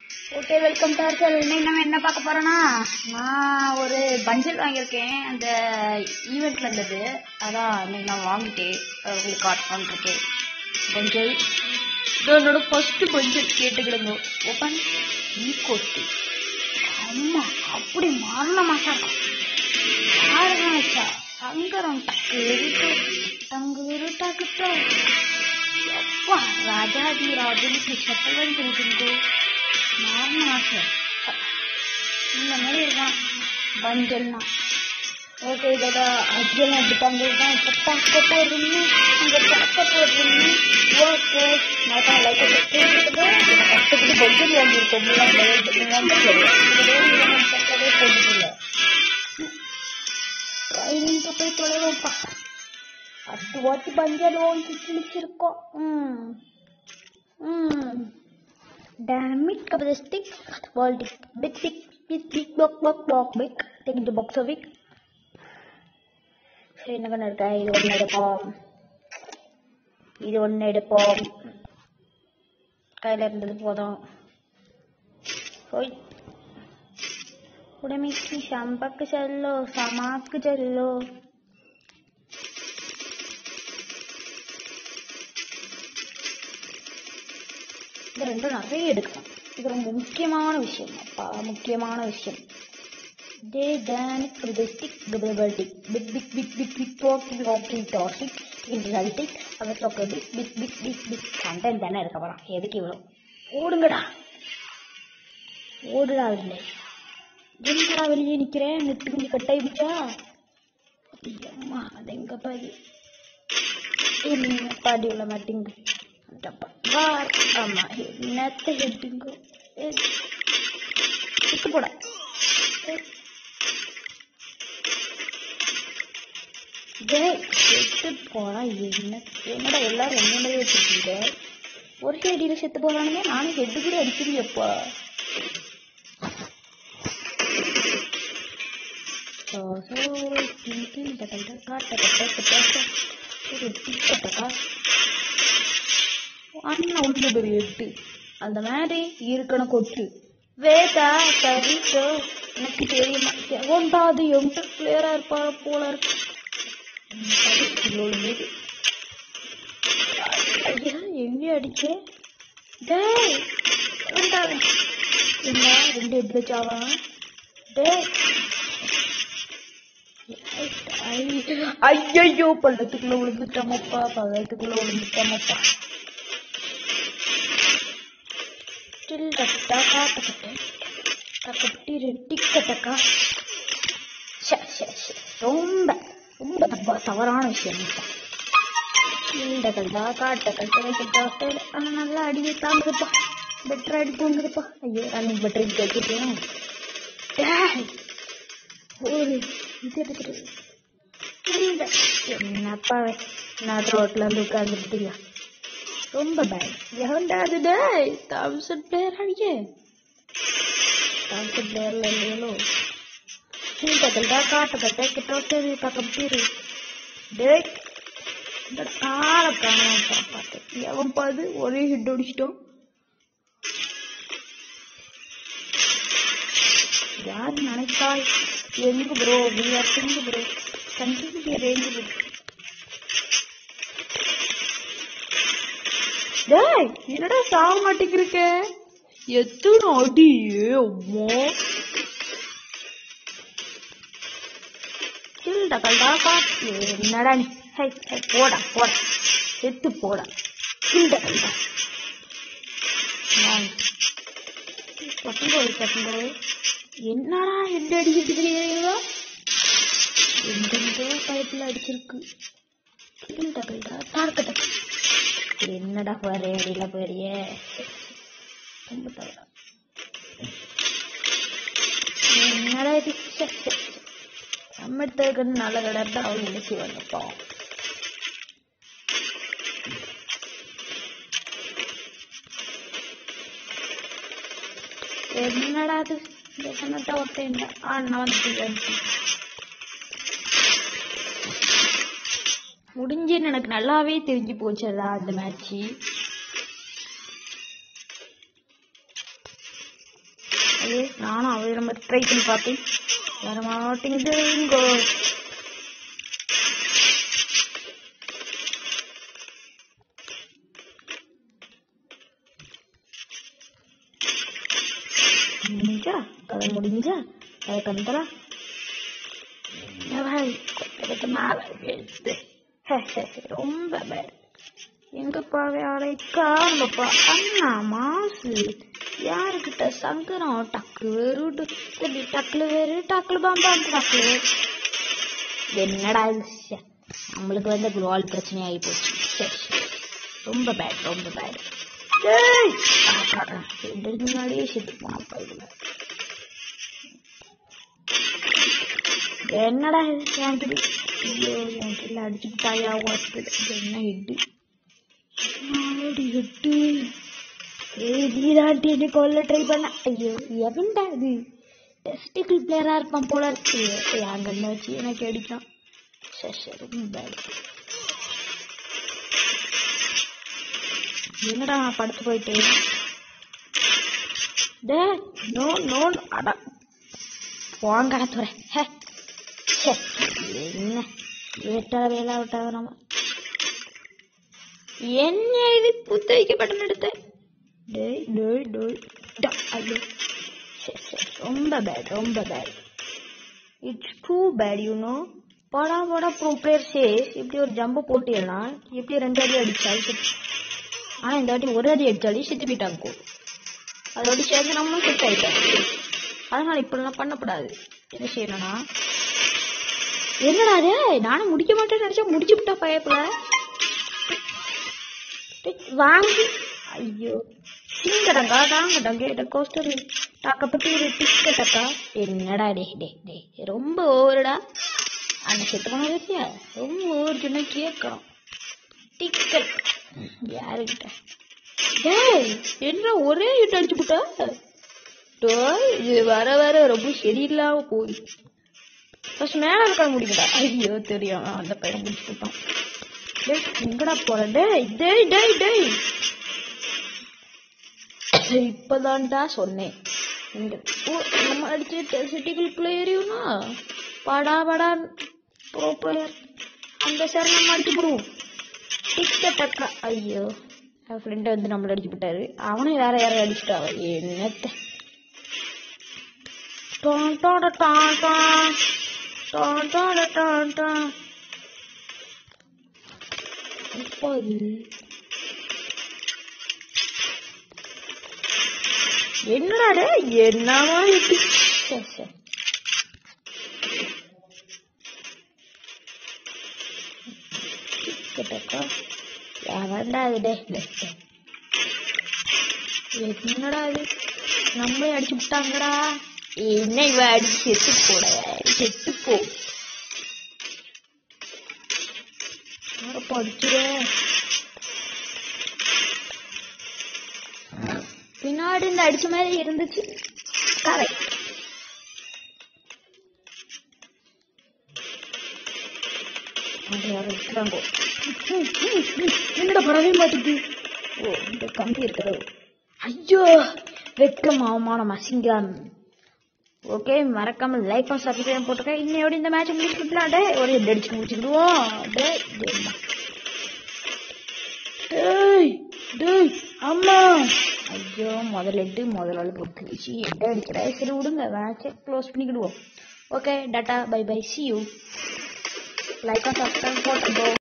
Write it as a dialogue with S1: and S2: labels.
S1: Okay welcome to அர்சல் இன்னைக்கு நம்ம என்ன பார்க்க போறோம்னா நான் ஒரு பஞ்சல் வாங்கியிருக்கேன் அந்த ஈவெண்ட்ல இருந்தது அதான் இன்னைக்கு நான் வாங்கிட்டு அஹ் உங்களுக்கு காட் பண்ணிருக்கேன் பஞ்சல் இது என்னோட ஃபர்ஸ்ட் பஞ்சல் கேட்டுக்கிடுங்க ஓப்பன் ஈ கோஸ்டி அம்மா அப்படி மாறின மாசம் பாருங்க மச்சா சங்கரம் டக்கு டங்கு டக்கு அப்பா ராஜாதி ராஜனுக்கு சட்டவன் தெரிஞ்சுங்கோ மாறின ஆசை இந்த மாதிரி இருக்கான் பஞ்சல்னா ஓகே இதோட அஜ்ஜல் அப்படி தந்ததுதான் இப்போ பார்க்க போறீங்க இங்க பார்க்க போறீங்க ஓகே நான் லைக் கஷ்டப்பட்டு பஞ்சல் வாங்கியிருக்கோம் போட்டுக்கல ட்ரைனிங்க்கு போய் தொலைவோம்ப்பா பத்து வாட்டி பஞ்சல் வாங்கி கிழிச்சிருக்கோம் ம் ம் Damn it, cover the stick. Ball dick. Big, big, big, big, block, block, block, big. Take the box of it. சரி என்ன பண்ண இருக்கா இது ஒன்று எடுப்போம் இது ஒன்று எடுப்போம் கையில் இருந்தது போதும் போய் உடமைக்கு சம்பக்கு செல்லோ சமாக்கு செல்லோ இது ரெண்டும் நிறைய எடுக்கணும் இது ரொம்ப முக்கியமான விஷயம் அப்பா முக்கியமான விஷயம் டே டானிக் ப்ரிதிஸ்டிக் கிபிலிக் பிக் பிக் பிக் பிக் பிக் டாக்கிங் வாக்கிங் டாக்கிங் இன்டர்னல்டிக் அதை தொக்க பிக் பிக் பிக் பிக் பிக் கண்டென்ட் தானே இருக்க போகிறான் எதுக்கு இவ்வளோ ஓடுங்கடா ஓடுடா இல்லை எங்கடா வெளியே நிற்கிறேன் நெட்டு கொஞ்சம் கட்டாய் பிடிச்சா அம்மா அது எங்க பாரு என்ன பாடி உள்ள மாட்டேங்க டப்பா வார் ஆமா என்னத்த ஹெட்டுங்க சுத்து போட டேய் செத்து போனா என்ன என்னடா எல்லாரும் என்னடா வச்சிருக்கீங்க ஒரு அடியில செத்து போறானுங்க நானும் ஹெட்டு கூட அடிக்கிறீங்கப்பா அண்ணா உள்ள பெரிய எட்டு அந்த மாதிரி இருக்கணும் கொட்டு வேதா சரிக்கோ எனக்கு தெரியுமா ஒன்றாவது எம்ட பிளேயரா இருப்பாரு போல இருக்கு ஐயா எங்க அடிச்ச டேய் ரெண்டாவது என்ன ரெண்டு எட்டு சாவான் டேய் ஐயோ பள்ளத்துக்குள்ள விழுந்துட்டோமப்பா பள்ளத்துக்குள்ள விழுந்துட்டோமப்பா ஸ்டில் கட்டா காட்டக்கட்ட கட்டி ரெட்டிக்கட்டக்கா ரொம்ப ரொம்ப தப்பா தவறான விஷயம் இந்த கல்டா காட்ட கட்ட வைக்கிட்ட ஆனா நல்லா அடியை தாங்குதுப்பா பெட்டர் அடி தூங்குதுப்பா ஐயோ ரன்னிங் பெட்டர் வச்சுட்டேன் ஒரு இது எடுத்துட்டு புரியல என்னப்பா நான் ரோட்ல வந்து உட்காந்துட்டீங்க ரொம்ப பேட் எவன்டாது டேய் தாம்சன் பிளேயர் அடிக்க தாம்சன் பிளேயர்ல இல்லையோ சீட்டக்கல்டா காட்டக்கட்ட கிட்ட பக்கம் பேரு டேய் இந்த ஆள காணாம பார்த்தேன் எவன் பாது ஒரே ஹிட் அடிச்சிட்டோம் யார் நினைத்தாய் எங்க bro we are sing bro continue range bro டேய் என்னடா சாக மாட்டேங்கிருக்க எத்தனை அடி அம்மா கில்டா கல்டா காட் என்னடா நீ ஹை ஹை போடா போடா செத்து போடா கில்டா கல்டா பசங்க பசங்க என்னடா எந்த அடிக்கிட்டு தெரியுதோ எந்தெந்தோ பைப்பில் அடிச்சிருக்கு கில்டா கல்டா தார்க்கட்ட என்னடா ஒரே அடியில போறிய ரொம்ப தவறா என்னடா இது ச்சே, ச்சே. நம்ம எடுத்ததுக்கு நல்ல கடை தான் அவள் நினைச்சு வந்துட்டோம் என்னடா அது இந்த சொன்னட்ட ஒருத்தன் இல்லை ஆ நான் வந்து முடிஞ்சுன்னு எனக்கு நல்லாவே தெரிஞ்சு போச்சதா அந்த மேட்ச் ஓகே நானும் அவரை நம்ம ட்ரை பண்ணி பார்த்தேன் வர மாட்டேங்குது இங்கோ முடிஞ்சா கதை முடிஞ்சா கதை கந்தரா ரொம்ப பேட் எங்கப்பா வேலை காணப்பா அண்ணா மாசு யாருக்கிட்ட சங்கரம் டக்கு வேறு இப்படி டக்குல வேறு டக்குல பாம்பா டக்குல வேறு என்னடா இது ச்சே. நம்மளுக்கு வந்து குளோவால் பிரச்சனை ஆகி போச்சு சரி சரி ரொம்ப பேட் ரொம்ப பேட் முன்னாடியே செத்து போனப்பா இதுல என்னடா இது என் கிட்ட ஐயோ என் கிட்ட அடிச்சுட்டாயா ஹாஸ்பிட்டல் என்ன ஹெட்டு நாலடி ஹெட்டு ஏய் நீதாண்டி என்ன கொல்ல ட்ரை பண்ண ஐயோ எவன்டா இது டெஸ்டிக்கல் பிளேயரா இருப்பான் போல இருக்கு என் கண்ணை வச்சு எனக்கு அடிக்கான் சரி சரி ரொம்ப bad. என்னடா நான் படுத்து போயிட்டு டே நோ நோ அடா போங்கடா துறை ஹே ச்சே, என்ன விட்டாத வேலை விட்டாத நம்ம என்ன இது புத்த வைக்கப்பட்ட எடுத்த டேய் டேய் டேய் டா, ஐயோ சரி சரி ரொம்ப பேட் ரொம்ப bad it's too bad you know படா படா ப்ரோ பிளேயர் சேஸ் இப்படி ஒரு ஜம்பை போட்டியெல்லாம் இப்படி ரெண்டு அடி அடிச்சாலும் செத்து ஆனா இந்த வாட்டி ஒரு அடி அடிச்சாலே செத்து போயிட்டாங்க அதோட சேர்ந்து நம்மளும் செட் ஆயிட்டாங்க அதனால இப்படிலாம் பண்ணக்கூடாது என்ன செய்யணும்னா என்னடா அது நானும் முடிக்க மாட்டேன்னு நினைச்சா முடிச்சு விட்டா பயப்புல வாங்கி ஐயோ சிங்கடங்கா தாங்கடங்க இட கோஸ்டர் டாக்கப்பட்டு ஒரு டிக்கெட்டக்கா என்னடா டே டே டே ரொம்ப ஓவருடா அந்த செத்து போன வச்சியா ரொம்ப ஓவர் சொன்னா கேட்கணும் டிக்கெட் யாருக்கிட்ட டேய் என்ன ஒரே இட்டு அடிச்சு விட்டா டேய் இது வர வர ரொம்ப சரியில்லாம போய் ஃபர்ஸ்ட் மேல இருக்க முடியும்டா ஐயோ தெரியும் அந்த பையன் முடிச்சு விட்டான் டேய் எங்கடா போற டேய் டேய் டேய் டேய் இப்பதான்டா சொன்னேன் இந்த ஓ நம்ம அடிச்ச சிட்டிகள் பிளேயரியும்னா படா படா ப்ரோ பிளேயர் அந்த சார் நம்ம அடிச்சு போடுவோம் டிக்கெட்டக்கா ஐயோ என் ஃப்ரெண்டை வந்து நம்மள அடிச்சு விட்டாரு அவனும் வேற யாரும் அடிச்சுட்டாவ என்னத்த டான் டாட டான் டான் டான் டாட டான் டான் எப்போ இது என்னடா டேய்? என்னவா இது சரி சரி கிட்டக்கா யாரண்டா இது டே டே, டே. என்னடா இது நம்மளே அடிச்சு விட்டாங்கடா என்ன இவ அடிச்சு செத்து போட செத்து போ யாரப்பா அடிச்சுட பின்னாடி இந்த அடிச்ச மாதிரி இருந்துச்சு கரெக்ட் அது யாரும் இருக்கிறாங்க என்னடா பரவே மாட்டுது ஓ இந்த கம்பி இருக்கிறது ஐயோ வெக்கம் அவமானம் அசிங்கம் ஓகே மறக்காம லைக் பண்ணி சப்ஸ்கிரைப் போட்டுருக்கேன் இன்னையோட இந்த மேட்ச் முடிச்சுக்கலாம் டே ஒரு ஹெட் அடிச்சு முடிச்சுக்கிடுவோம் டே டேம்மா. டேய் டேய் அம்மா ஐயோ முதல்ல எட்டு முதல்ல போட்டுச்சு எட்ட அடிக்கிறா சரி விடுங்க மேட்சை க்ளோஸ் பண்ணிக்கிடுவோம் ஓகே டாட்டா bye bye see you like and subscribe போட்டுக்கோ